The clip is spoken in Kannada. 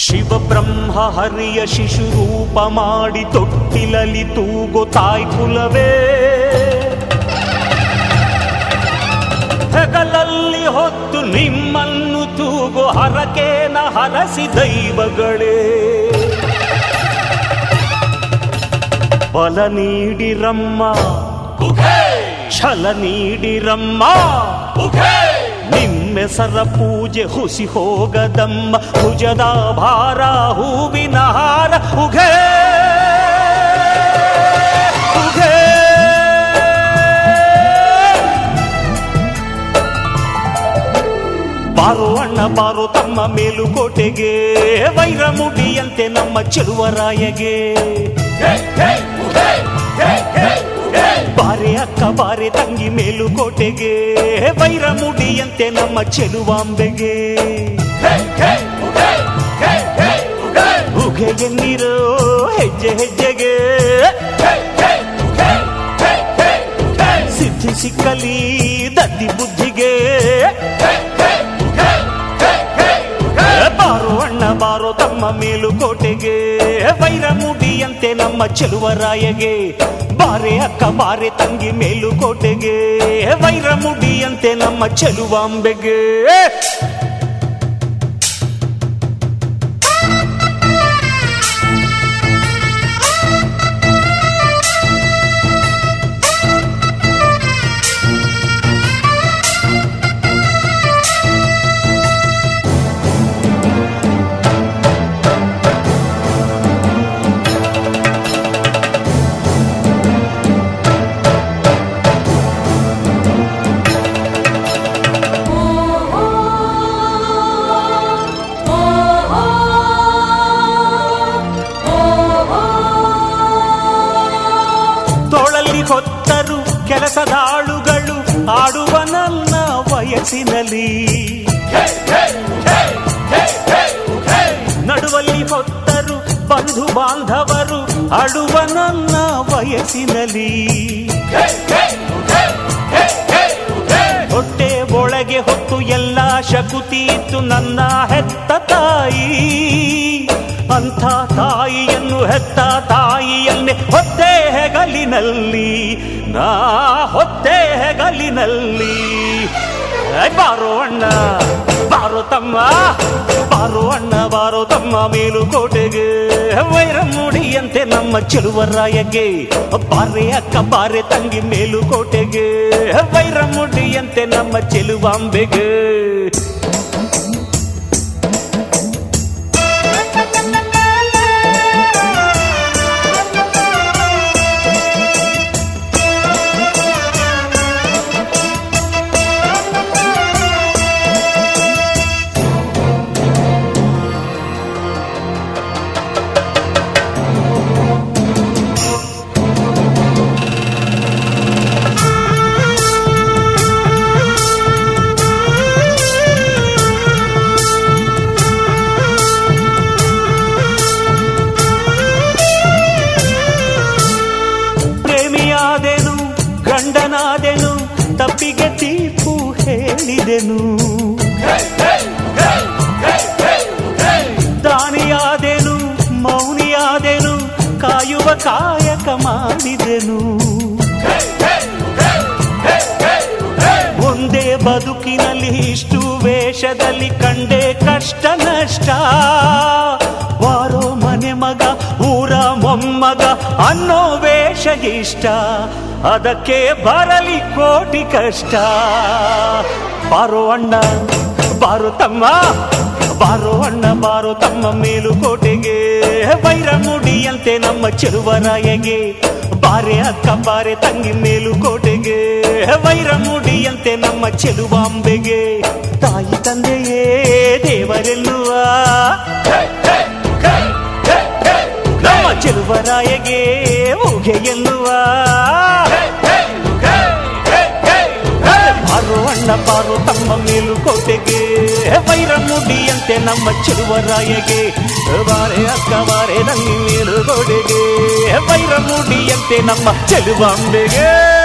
ಶಿವ ಬ್ರಹ್ಮ ಹರಿಯ ಶಿಶು ರೂಪ ಮಾಡಿ ತೊಟ್ಟಿಲಲಿ ತೂಗೋ ತಾಯ್ ಕುಲವೇ ಹೆಗಲಲ್ಲಿ ಹೊತ್ತು ನಿಮ್ಮನ್ನು ತೂಗೋ ಹರಕೇನ ಹರಸಿ ದೈವಗಳೇ ಬಲ ನೀಡಿರಮ್ಮ ಛಲ ನೀಡಿರಮ್ಮ ನಿಮ್ಮೆಸರ ಪೂಜೆ ಹುಸಿ ಹೋಗದಮ್ಮ ಭುಜದ ಭಾರ ಹೂವಿನ ಹಾರ ಉಘೇ ಉಘೇ ಬಾರೋ ಅಣ್ಣ ಬಾರೋ ತಮ್ಮ ಮೇಲುಕೋಟೆಗೆ ವೈರ ಮುಡಿಯಂತೆ ನಮ್ಮ ಚೆಲುವರಾಯಗೆ ಬಾರೆ ಅಕ್ಕ ಬಾರೆ ತಂಗಿ ಮೇಲುಕೋಟೆಗೆ ವೈರ ಮುಡಿಯಂತೆ ನಮ್ಮ ಚೆಲುವಾಂಬೆಗೆ ಉಗೆ ಎನ್ನಿರೋ ಹೆಜ್ಜೆ ಹೆಜ್ಜೆಗೆ ಸಿದ್ಧಿ ಸಿಕ್ಕಲಿ ದದ್ದಿ ಬುದ್ಧಿಗೆ ಬಾರೋ ಅಣ್ಣ ಬಾರೋ ತಮ್ಮ ಮೇಲುಕೋಟೆಗೆ ವೈರ ಮುಡಿಯಂತೆ ನಮ್ಮ ಚೆಲುವರಾಯಗೆ ಬಾರೆ ಅಕ್ಕ ಬಾರೆ ತಂಗಿ ಮೇಲುಕೋಟೆಗೆ ವೈರ ಮುಡಿಯಂತೆ ನಮ್ಮ ಚೆಲುವಾಂಬೆಗೆ ತೋಳಲ್ಲಿ ಹೊತ್ತರು ಕೆಲಸದಾಳುಗಳು ಆಡುವ ನನ್ನ ವಯಸ್ಸಿನಲ್ಲಿ ನಡುವಲ್ಲಿ ಹೊತ್ತರು ಬಂಧು ಬಾಂಧವರು ಅಡುವ ನನ್ನ ವಯಸ್ಸಿನಲ್ಲಿ ಹೊಟ್ಟೆ ಒಳಗೆ ಹೊತ್ತು ಎಲ್ಲ ಶಕುತಿ ಇತ್ತು ನನ್ನ ಹೆತ್ತ ತಾಯಿ ಅಂಥ ತಾಯಿಯನ್ನು ಹೆತ್ತ ತಾಯಿಯನ್ನೇ ಹೊತ್ತೆ ಹೆಗಲಿನಲ್ಲಿ ನಾ ಹೊತ್ತೆ ಹೆಗಲಿನಲ್ಲಿ ಐ ಬಾರೋ ಅಣ್ಣ ಬಾರೋ ತಮ್ಮ ಬಾರೋ ಅಣ್ಣ ಬಾರೋ ತಮ್ಮ ಮೇಲುಕೋಟೆಗೆ ವೈರ ಮುಡಿಯಂತೆ ನಮ್ಮ ಚೆಲುವರಾಯಗೆ ಬಾರೆ ಅಕ್ಕ ಬಾರೆ ತಂಗಿ ಮೇಲುಕೋಟೆಗೆ ವೈರ ಮುಡಿಯಂತೆ ನಮ್ಮ ಚೆಲುವಾಂಬೆಗೆ ಪ್ರೇಮಿಯಾದೆನು ಗಂಡನಾದೆನು ತಪ್ಪಿಗೆ ತೀರ್ಪು ಹೇಳಿದೆನು ದಾನಿಯಾದೆನು ಮೌನಿಯಾದೆನು ಕಾಯುವ ಕಾಯಕ ಮಾಡಿದೆನು ಒಂದೇ ಬದುಕಿನಲ್ಲಿ ಇಷ್ಟು ವೇಷದಲ್ಲಿ ಕಂಡೆ ಕಷ್ಟ ನಷ್ಟ ವಾರೋ ಮನೆ ಮಗ ಊರ ಮೊಮ್ಮಗ ಅನ್ನೋ ವೇಷ ಇಷ್ಟ ಅದಕ್ಕೆ ಬರಲಿ ಕೋಟಿ ಕಷ್ಟ ಬಾರೋ ಅಣ್ಣ ಬಾರೋ ತಮ್ಮ ಬಾರೋ ಅಣ್ಣ ಬಾರೋ ತಮ್ಮ ಮೇಲುಕೋಟೆಗೆ ವೈರ ಮುಡಿಯಂತೆ ನಮ್ಮ ಚೆಲುವರಾಯಗೆ ಬಾರೆ ಅಕ್ಕ ಬಾರೆ ತಂಗಿ ಮೇಲುಕೋಟೆಗೆ ವೈರ ಮುಡಿಯಂತೆ ನಮ್ಮ ಚೆಲುವಾಂಬೆಗೆ ತಾಯಿ ತಂದೆಯೇ ದೇವರೆಲ್ಲುವ ನಮ್ಮ ಚೆಲುವರಾಯಗೆ ಊಗೆ ಎನ್ನುವ ಬಾರೋ ಅಣ್ಣ ಬಾರೋ ತಮ್ಮ ಮೇಲುಕೋಟೆಗೆ ವೈರ ಮುಡಿಯಂತೆ ನಮ್ಮ ಚೆಲುವರಾಯಗೆ ಬಾರೆ ಅಕ್ಕ ಬಾರೆ ನಂಗಿ ಮೇಲುಕೋಟೆಗೆ ವೈರ ಮುಡಿಯಂತೆ ನಮ್ಮ ಚೆಲುವಾಂಬೆಗೆ